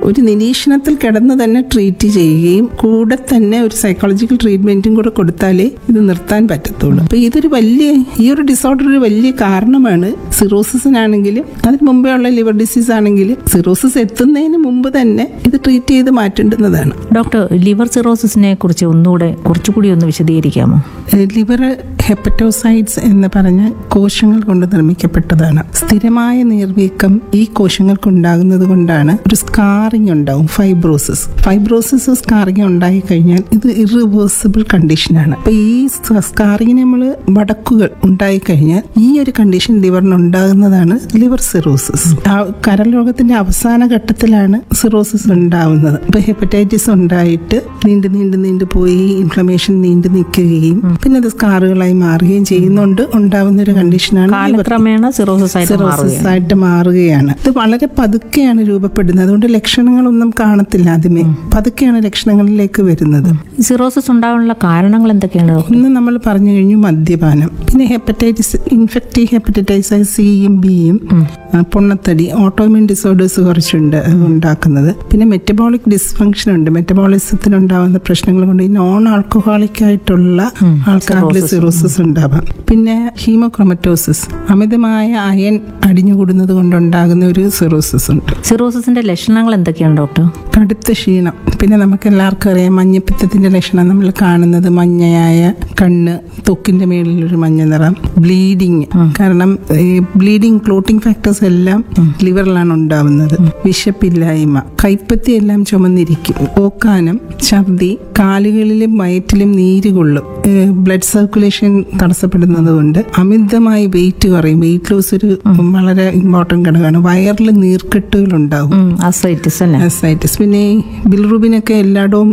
ഒരു നിരീക്ഷണത്തിൽ കിടന്ന് തന്നെ ട്രീറ്റ് ചെയ്യുകയും കൂടെ തന്നെ ഒരു സൈക്കോളജിക്കൽ ട്രീറ്റ്മെന്റും കൂടെ കൊടുത്താലേ ഇത് നിർത്താൻ പറ്റത്തുള്ളൂ അപ്പൊ ഇതൊരു വലിയ ഈ ഒരു ഡിസോർഡർ ഒരു വലിയ കാരണമാണ് സിറോസിസിനാണെങ്കിലും അതിന് മുമ്പേ ഉള്ള ലിവർ ഡിസീസ് ആണെങ്കിലും സിറോസിസ് എത്തുന്നതിന് മുമ്പ് തന്നെ ഇത് ട്രീറ്റ് ചെയ്ത് മാറ്റേണ്ടുന്നതാണ് ഡോക്ടർ ലിവർ സിറോസിസിനെ കുറിച്ച് ഒന്നുകൂടെ കുറച്ചുകൂടി ഒന്ന് വിശദീകരിക്കാമോ ലിവർ ഹെപ്പറ്റോസൈറ്റ്സ് എന്ന് പറഞ്ഞ കോശങ്ങൾ കൊണ്ട് നിർമ്മിക്കപ്പെട്ടതാണ് സ്ഥിരമായ നീർവീക്കം ഈ കോശങ്ങൾക്ക് ഉണ്ടാകുന്നത് കൊണ്ടാണ് ഒരു സ്കാറിങ് ഉണ്ടാവും ഫൈബ്രോസിസ് ഫൈബ്രോസിസ് സ്കാറിങ് ഉണ്ടായി കഴിഞ്ഞാൽ ഇത് ഇറിവേഴ്സിബിൾ കണ്ടീഷനാണ് അപ്പൊ ഈ സ്കാറിങ്ങിന് നമ്മൾ വടക്കുകൾ ഉണ്ടായി കഴിഞ്ഞാൽ ഈ ഒരു കണ്ടീഷൻ ലിവറിന് ഉണ്ടാകുന്നതാണ് ലിവർ സിറോസിസ് കരൾ രോഗത്തിന്റെ അവസാന ഘട്ടത്തിലാണ് സിറോസിസ് ഉണ്ടാവുന്നത് ഇപ്പൊ ഹെപ്പറ്റൈറ്റിസ് ഉണ്ടായിട്ട് നീണ്ടു നീണ്ടു നീണ്ടു പോയി ഇൻഫ്ലമേഷൻ നീണ്ടു നിൽക്കുകയും പിന്നെ അത് സ്കാറുകളായി മാറുകയും ചെയ്യുന്നുണ്ട് ഉണ്ടാവുന്ന ഒരു കണ്ടീഷനാണ് liver കാലക്രമേണ സിറോസിസ് ആയിട്ട് സിറോസിസ് മാറുകയാണ് ആയിട്ട് മാറുകയാണ് ഇത് വളരെ പതുക്കെയാണ് രൂപപ്പെടുന്നത് അതുകൊണ്ട് ലക്ഷണങ്ങളൊന്നും കാണത്തില്ല ആദ്യമേ പതുക്കെയാണ് ലക്ഷണങ്ങളിലേക്ക് വരുന്നത് സിറോസിസ് ഉണ്ടാകാനുള്ള കാരണങ്ങൾ എന്തൊക്കെയാണ് ഡോക്ടർ ഒന്ന് നമ്മൾ പറഞ്ഞു കഴിഞ്ഞു മദ്യപാനം പിന്നെ ഹെപ്പറ്റൈറ്റിസ് ഇൻഫെക്റ്റീവ് ഹെപ്പറ്റൈറ്റിസ് സിയും ബിയും പൊണ്ണത്തടി ഓട്ടോമിൻ ഡിസോർഡേഴ്സ് കുറച്ചുണ്ട് അത് ഉണ്ടാക്കുന്നത് പിന്നെ മെറ്റബോളിക് ഡിസ്ഫങ്ഷൻ ഉണ്ട് മെറ്റബോളിസത്തിന് ഉണ്ടാകുന്ന പ്രശ്നങ്ങൾ കൊണ്ട് ഈ നോൺ ആൽക്കഹോളിക് ആയിട്ടുള്ള ആൾക്കാർക്ക് സിറോസിസ് ഉണ്ടാവാം പിന്നെ ഹീമോക്രോമറ്റോസിസ് അമിതമായ അയൺ അടിഞ്ഞുകൂടുന്നത് കൊണ്ടുണ്ടാകുന്ന ഒരു സിറോസിസ് ഉണ്ട് സിറോസിസിന്റെ ലക്ഷണങ്ങൾ എന്തൊക്കെയാണ് ഡോക്ടർ കടുത്ത ക്ഷീണം പിന്നെ നമുക്ക് എല്ലാവർക്കും അറിയാം മഞ്ഞപ്പിത്തത്തിന്റെ ലക്ഷണം നമ്മൾ കാണുന്നത് മഞ്ഞയായ കണ്ണ് തൊക്കിന്റെ മേളിലൊരു മഞ്ഞ നിറം ബ്ലീഡിങ് കാരണം ഈ ബ്ലീഡിങ് ക്ലോട്ടിംഗ് ഫാക്ടേഴ്സ് എല്ലാം ലിവറിലാണ് ഉണ്ടാവുന്നത് വിശപ്പില്ലായ്മ കൈപ്പത്തി എല്ലാം ചുമന്നിരിക്കും ഓക്കാനം ഛർദി കാലുകളിലും വയറ്റിലും നീര് കൊള്ളും ബ്ലഡ് സർക്കുലേഷൻ തടസ്സപ്പെടുന്നത് കൊണ്ട് അമിതമായി വെയിറ്റ് കുറയും വെയിറ്റ് ലോസ് ഒരു വളരെ ഇമ്പോർട്ടന്റ് ഘടകമാണ് വയറിൽ നീർക്കെട്ടുകൾ ഉണ്ടാവും അസൈറ്റിസ് അല്ലേ അസൈറ്റിസ് പിന്നെ ഈ ബിൽറൂബിനൊക്കെ എല്ലായിടവും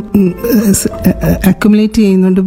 അക്യുമുലേറ്റ് ചെയ്യുന്നുണ്ട്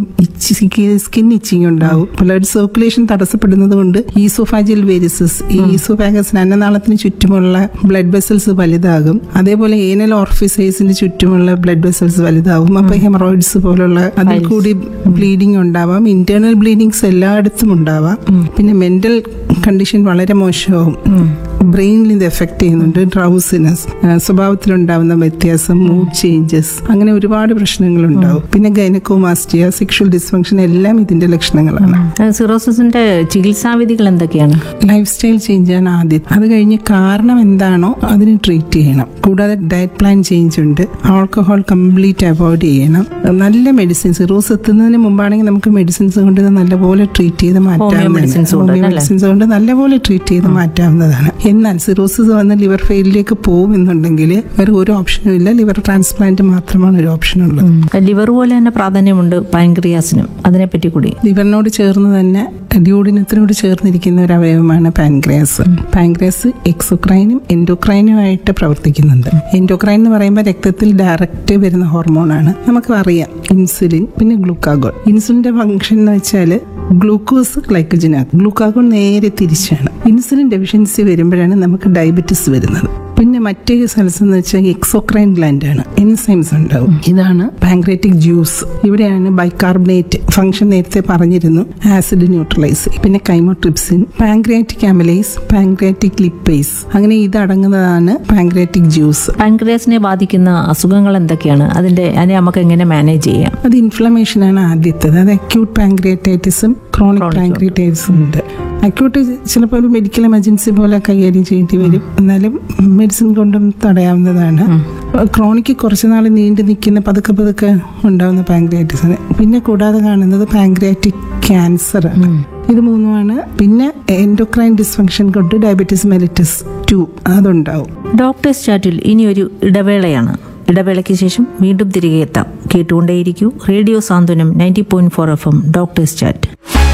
സ്കിൻ ഇച്ചിങ് ഉണ്ടാവും ബ്ലഡ് സർക്കുലേഷൻ തടസ്സപ്പെടുന്നത് കൊണ്ട് ഈസോഫാജിൽ വേരിസസ് ഈ ഈസോഫാഗസിന് അന്നനാളത്തിന് ചുറ്റുമുള്ള ബ്ലഡ് വെസൽസ് വലുതാകും അതേപോലെ ഏനൽ ഓർഫിസൈസിന് ചുറ്റുമുള്ള ബ്ലഡ് വെസൽസ് വലുതാവും അപ്പൊ ഹെമറോയിഡ്സ് പോലുള്ള അതിൽ കൂടി ബ്ലീഡിംഗ് ഉണ്ടാവാം ഇന്റേണൽ ബ്ലീഡിങ്സ് എല്ലായിടത്തും ഉണ്ടാവാം പിന്നെ മെന്റൽ കണ്ടീഷൻ വളരെ മോശമാവും ബ്രെയിനിൽ ഇത് എഫക്ട് ചെയ്യുന്നുണ്ട് ഡ്രൗസിനെസ് സ്വഭാവത്തിലുണ്ടാവുന്ന വ്യത്യാസം മൂഡ് ചേഞ്ചസ് അങ്ങനെ ഒരുപാട് പ്രശ്നങ്ങൾ ഉണ്ടാവും പിന്നെ ഗൈനക്കോമാസ്റ്റിയ സെക്ഷൽ ഡിസ്ഫങ്ഷൻ എല്ലാം ഇതിന്റെ ലക്ഷണങ്ങളാണ് സിറോസിസിന്റെ ചികിത്സാവിധികൾ എന്തൊക്കെയാണ് ലൈഫ് സ്റ്റൈൽ ചേഞ്ച് ആണ് ആദ്യം അത് കഴിഞ്ഞ് കാരണം എന്താണോ അതിന് ട്രീറ്റ് ചെയ്യണം കൂടാതെ ഡയറ്റ് പ്ലാൻ ചേഞ്ച് ഉണ്ട് ആൾക്കഹോൾ കംപ്ലീറ്റ് അവോയ്ഡ് ചെയ്യണം നല്ല മെഡിസിൻസ് സിറോസ് എത്തുന്നതിന് മുമ്പാണെങ്കിൽ നമുക്ക് മെഡിസിൻസ് കൊണ്ട് ഇത് നല്ലപോലെ ട്രീറ്റ് ചെയ്ത് medicines കൊണ്ട് മാറ്റാവുന്നതാണ് അല്ലേ? മെഡിസിൻസ് കൊണ്ട് നല്ലപോലെ ട്രീറ്റ് ചെയ്ത് മാറ്റാവുന്നതാണ് എന്നാൽ സിറോസിസ് വന്ന് ലിവർ ഫെയിലിലേക്ക് പോകുമെന്നുണ്ടെങ്കിൽ വേറെ ഒരു ഓപ്ഷനും ഇല്ല ലിവർ ട്രാൻസ്പ്ലാന്റ് മാത്രമാണ് ഒരു ഓപ്ഷൻ ഉള്ളത് ലിവർ പോലെ തന്നെ പ്രാധാന്യമുണ്ട് പാൻക്രിയാസിനും അതിനെപ്പറ്റി കൂടി ലിവറിനോട് ചേർന്ന് തന്നെ ഡ്യൂഡിനത്തിനോട് ചേർന്നിരിക്കുന്ന ഒരു അവയവമാണ് പാൻക്രിയാസ് പാൻക്രിയാസ് എക്സോക്രൈനും എൻഡോക്രൈനുമായിട്ട് പ്രവർത്തിക്കുന്നുണ്ട് എൻഡോക്രൈൻ എന്ന് പറയുമ്പോൾ രക്തത്തിൽ ഡയറക്റ്റ് വരുന്ന ഹോർമോണാണ് നമുക്ക് അറിയാം ഇൻസുലിൻ പിന്നെ ഗ്ലൂക്കാഗോൺ ഇൻസുലിന്റെ ഫംഗ്ഷൻ എന്ന് വെച്ചാൽ ഗ്ലൂക്കോസ് ഗ്ലൈക്കജനാക്കും ഗ്ലൂക്കാഗോൺ നേരെ തിരിച്ചാണ് ഇൻസുലിൻ ഡെഫിഷ്യൻസി വരുമ്പോഴാണ് നമുക്ക് ഡയബറ്റിസ് വരുന്നത് പിന്നെ മറ്റേ സെൽസ് എന്ന് വെച്ചാൽ എക്സോക്രൈൻ ഗ്ലാൻഡ് ആണ് എൻസൈംസ് ഉണ്ടാവും ഇതാണ് പാങ്ക്രേറ്റിക് ജ്യൂസ് ഇവിടെയാണ് ബൈകാർബണേറ്റ് ഫംഗ്ഷൻ നേരത്തെ പറഞ്ഞിരുന്നു ആസിഡ് ന്യൂട്രലൈസ് പിന്നെ chymotrypsin pancreatic amylase pancreatic lipase അങ്ങനെ ഇതടങ്ങുന്നതാണ് പാങ്ക്രിയാറ്റിക് ജ്യൂസ് പാൻക്രിയാസിനെ ബാധിക്കുന്ന അസുഖങ്ങൾ എന്തൊക്കെയാണ് അതിന്റെ അതിനെ നമുക്ക് എങ്ങനെ മാനേജ് ചെയ്യാം അത് ഇൻഫ്ലമേഷൻ ആണ് ആദ്യത്തേത് അത് അക്യൂട്ട് പാങ്ക്രിയറ്റൈറ്റിസും ക്രോണിക് പാങ്ക്രിയറ്റൈറ്റിസും ഉണ്ട് അക്യൂട്ട് ചിലപ്പോൾ ഒരു മെഡിക്കൽ എമർജൻസി പോലെ കൈകാര്യം ചെയ്യേണ്ടി വരും എന്നാലും മെഡിസിൻ കൊണ്ടും തടയാവുന്നതാണ് ക്രോണിക് കുറച്ച് നാൾ നീണ്ടു നിൽക്കുന്ന പതുക്കെ പതുക്കെ ഉണ്ടാവുന്ന പാങ്ക്രിയാറ്റിസ് ആണ് പിന്നെ കൂടാതെ കാണുന്നത് പാങ്ക്രിയാറ്റിക് ക്യാൻസർ ആണ് ഇത് മൂന്നുമാണ് പിന്നെ എൻഡോക്രൈൻ ഡിസ്ഫങ്ഷൻ കൊണ്ട് ഡയബറ്റീസ് മെലിറ്റസ് ടു അതുണ്ടാവും ഡോക്ടേഴ്സ് ചാറ്റിൽ ഇനി ഒരു ഇടവേളയാണ് ഇടവേളയ്ക്ക് ശേഷം വീണ്ടും തിരികെ എത്താം കേട്ടുകൊണ്ടേയിരിക്കൂ radio Santhwanam ninety point four F M doctors chat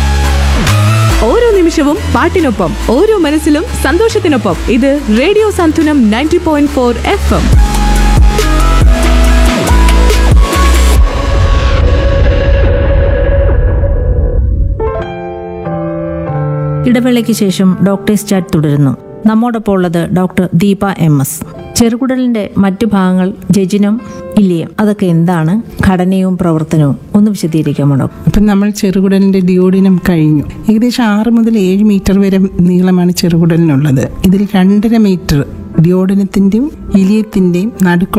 ഓരോ നിമിഷവും പാട്ടിനൊപ്പം ഓരോ മനസ്സിലും സന്തോഷത്തിനൊപ്പം ഇത് radio Santhwanam ninety point four F M ഇടവേളയ്ക്ക് ശേഷം ഡോക്ടേഴ്സ് ചാറ്റ് തുടരുന്നു നമ്മോടൊപ്പം ഉള്ളത് ഡോക്ടർ ദീപ എം എസ് ചെറുകുടലിന്റെ മറ്റു ഭാഗങ്ങൾ ജജിനം ഇല്ലിയം അതൊക്കെ എന്താണ് ഘടനയും പ്രവർത്തനവും ഒന്ന് വിശദീകരിക്കാമോ ഡോക്ടർ അപ്പം നമ്മൾ ചെറുകുടലിന്റെ ഡിയോഡിനം കഴിഞ്ഞു ഏകദേശം ആറ് മുതൽ ഏഴ് മീറ്റർ വരെ നീളമാണ് ചെറുകുടലിനുള്ളത് ഇതിൽ രണ്ടര മീറ്റർ ഡിയോഡിനത്തിന്റെയും ഇലിയത്തിന്റെയും നടുക്കുള്ള